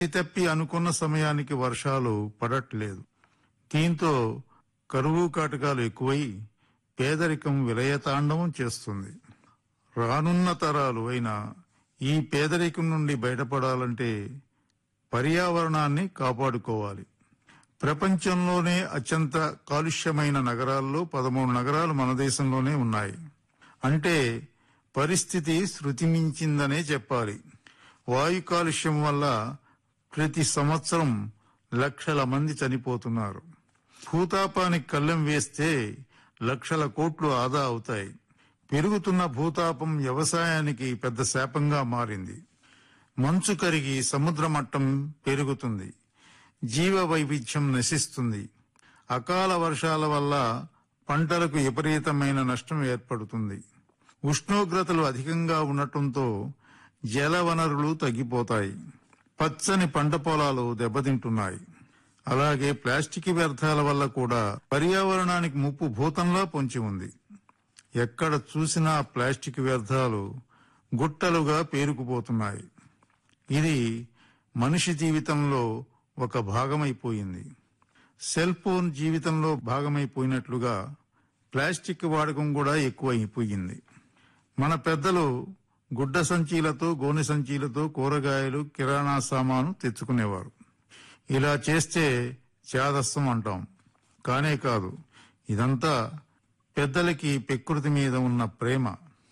తప్పి అనుకున్న సమయానికి వర్షాలు పడట్లేదు దీంతో కరువు కాటకాలు ఎక్కువై పేదరికం విలయతాండవం చేస్తుంది రానున్న తరాలు అయిన ఈ పేదరికం నుండి బయటపడాలంటే పర్యావరణాన్ని కాపాడుకోవాలి ప్రపంచంలోనే అత్యంత కాలుష్యమైన నగరాల్లో పదమూడు నగరాలు మన దేశంలోనే ఉన్నాయి అంటే పరిస్థితి శృతి మించిందనే చెప్పాలి వాయు కాలుష్యం వల్ల ప్రతి సంవత్సరం లక్షల మంది చనిపోతున్నారు భూతాపానికి కళ్ళెం వేస్తే లక్షల కోట్లు ఆదా అవుతాయి పెరుగుతున్న భూతాపం వ్యవసాయానికి పెద్ద శాపంగా మారింది మంచు కరిగి సముద్ర మట్టం పెరుగుతుంది జీవ వైవిధ్యం నశిస్తుంది అకాల వర్షాల వల్ల పంటలకు విపరీతమైన నష్టం ఏర్పడుతుంది ఉష్ణోగ్రతలు అధికంగా ఉండటంతో జల వనరులు తగ్గిపోతాయి పచ్చని పంట పొలాలు దెబ్బతింటున్నాయి అలాగే ప్లాస్టిక్ వ్యర్థాల వల్ల కూడా పర్యావరణానికి ముప్పు భూతంలా పొంచి ఉంది ఎక్కడ చూసినా ప్లాస్టిక్ వ్యర్థాలు గుట్టలుగా పేరుకుపోతున్నాయి ఇది మనిషి జీవితంలో ఒక భాగమైపోయింది సెల్ ఫోన్ జీవితంలో భాగమైపోయినట్లుగా ప్లాస్టిక్ వాడకం కూడా ఎక్కువైపోయింది మన పెద్దలు గుడ్డ సంచీలతో గోనె సంచీలతో కూరగాయలు కిరాణా సామాను తెచ్చుకునేవారు ఇలా చేస్తే చాదస్తం అంటాం కానే కాదు ఇదంతా పెద్దలకి ప్రకృతి మీద ఉన్న ప్రేమ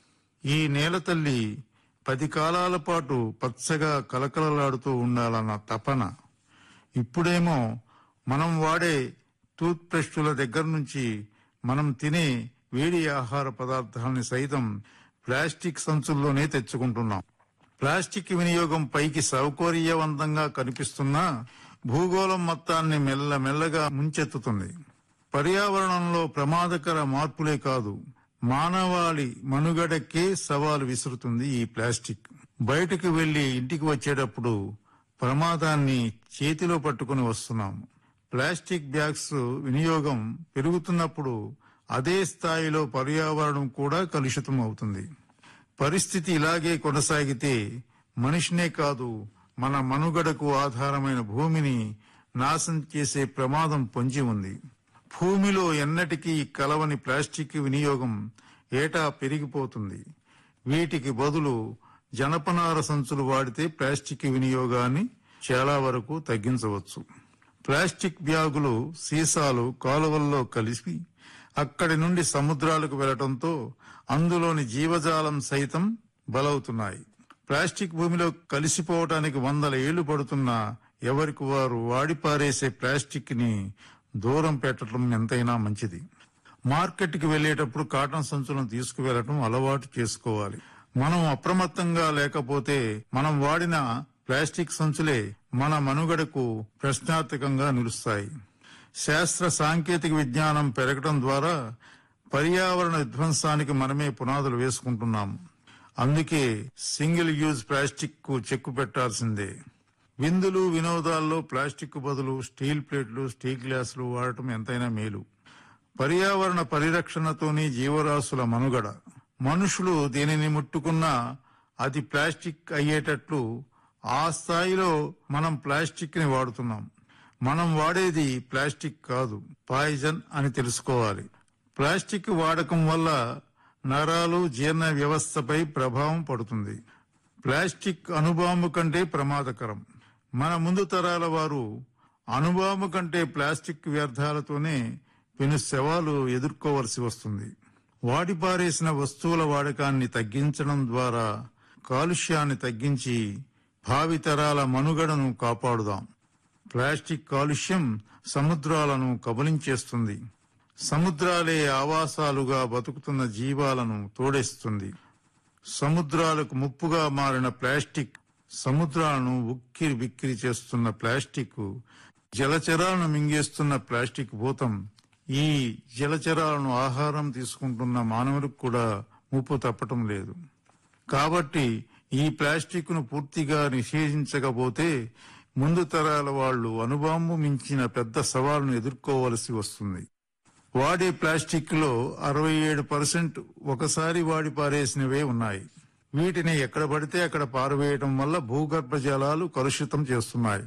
ఈ నేల తల్లి పది కాలాల పాటు పచ్చగా కలకలలాడుతూ ఉండాలన్న తపన ఇప్పుడేమో మనం వాడే టూత్ బ్రష్ల దగ్గర నుంచి మనం తినే వేడి ఆహార పదార్థాలని సైతం ప్లాస్టిక్ సంచుల్లోనే తెచ్చుకుంటున్నాం ప్లాస్టిక్ వినియోగం పైకి సౌకర్యవంతంగా కనిపిస్తున్నా భూగోళం మొత్తాన్ని మెల్లమెల్లగా ముంచెత్తుతుంది పర్యావరణంలో ప్రమాదకర మార్పులే కాదు మానవాళి మనుగడకే సవాలు విసురుతుంది ఈ ప్లాస్టిక్ బయటకు వెళ్లి ఇంటికి వచ్చేటప్పుడు ప్రమాదాన్ని చేతిలో పట్టుకుని వస్తున్నాము ప్లాస్టిక్ బ్యాగ్స్ వినియోగం పెరుగుతున్నప్పుడు అదే స్థాయిలో పర్యావరణం కూడా కలుషితం అవుతుంది పరిస్థితి ఇలాగే కొనసాగితే మనిషినే కాదు మన మనుగడకు ఆధారమైన భూమిని నాశనం చేసే ప్రమాదం పొంచి ఉంది భూమిలో ఎన్నటికీ కలవని ప్లాస్టిక్ వినియోగం ఏటా పెరిగిపోతుంది వీటికి బదులు జనపనార సంచులు వాడితే ప్లాస్టిక్ వినియోగాన్ని చాలా వరకు తగ్గించవచ్చు ప్లాస్టిక్ బ్యాగులు సీసాలు కాలువల్లో కలిసి అక్కడి నుండి సముద్రాలకు వెళ్లటంతో అందులోని జీవజాలం సైతం బలవుతున్నాయి ప్లాస్టిక్ భూమిలో కలిసిపోవటానికి వందల ఏళ్లు పడుతున్నా ఎవరికి వారు వాడి పారేసే ప్లాస్టిక్ ని దూరం పెట్టడం ఎంతైనా మంచిది మార్కెట్కి వెళ్లేటప్పుడు కాటన్ సంచులను తీసుకువెళ్లటం అలవాటు చేసుకోవాలి మనం అప్రమత్తంగా లేకపోతే మనం వాడిన ప్లాస్టిక్ సంచులే మన మనుగడకు ప్రశ్నార్థకంగా నిలుస్తాయి శాస్త్ర సాంకేతిక విజ్ఞానం పెరగటం ద్వారా పర్యావరణ విధ్వంసానికి మనమే పునాదులు వేసుకుంటున్నాం అందుకే సింగిల్ యూజ్ ప్లాస్టిక్ కు చెక్కు పెట్టాల్సిందే విందులు వినోదాల్లో ప్లాస్టిక్ బదులు స్టీల్ ప్లేట్లు స్టీల్ గ్లాసులు వాడటం ఎంతైనా మేలు పర్యావరణ పరిరక్షణతోనే జీవరాశుల మనుగడ మనుషులు దీనిని ముట్టుకున్నా అది ప్లాస్టిక్ అయ్యేటట్లు ఆ స్థాయిలో మనం ప్లాస్టిక్ ని వాడుతున్నాం మనం వాడేది ప్లాస్టిక్ కాదు పాయిజన్ అని తెలుసుకోవాలి ప్లాస్టిక్ వాడకం వల్ల నరాలు జీర్ణ వ్యవస్థపై ప్రభావం పడుతుంది ప్లాస్టిక్ అణుబాంబు కంటే ప్రమాదకరం మన ముందు తరాల వారు అణుబాంబు కంటే ప్లాస్టిక్ వ్యర్థాలతోనే పెను శవాలు ఎదుర్కోవలసి వస్తుంది వాడి పారేసిన వస్తువుల వాడకాన్ని తగ్గించడం ద్వారా కాలుష్యాన్ని తగ్గించి భావితరాల మనుగడను కాపాడుదాం ప్లాస్టిక్ కాలుష్యం సముద్రాలను కబలించేస్తుంది సముద్రాలే ఆవాసాలుగా బతుకుతున్న జీవాలను తోడేస్తుంది సముద్రాలకు ముప్పుగా మారిన ప్లాస్టిక్ సముద్రాలను ఉక్కిరి బిక్కిరి చేస్తున్న ప్లాస్టిక్ జలచరాలను మింగేస్తున్న ప్లాస్టిక్ భూతం ఈ జలచరాలను ఆహారం తీసుకుంటున్న మానవులకు కూడా ముప్పు తప్పటం లేదు కాబట్టి ఈ ప్లాస్టిక్ ను పూర్తిగా నిషేధించకపోతే ముందు తరాల వాళ్ళు అణుబాంబు మించిన పెద్ద సవాలును ఎదుర్కోవలసి వస్తుంది వాడే ప్లాస్టిక్ లో అరవై ఏడు పర్సెంట్ ఒకసారి వాడి పారేసినవే ఉన్నాయి వీటిని ఎక్కడ పడితే అక్కడ పారవేయటం వల్ల భూగర్భ జలాలు కలుషితం చేస్తున్నాయి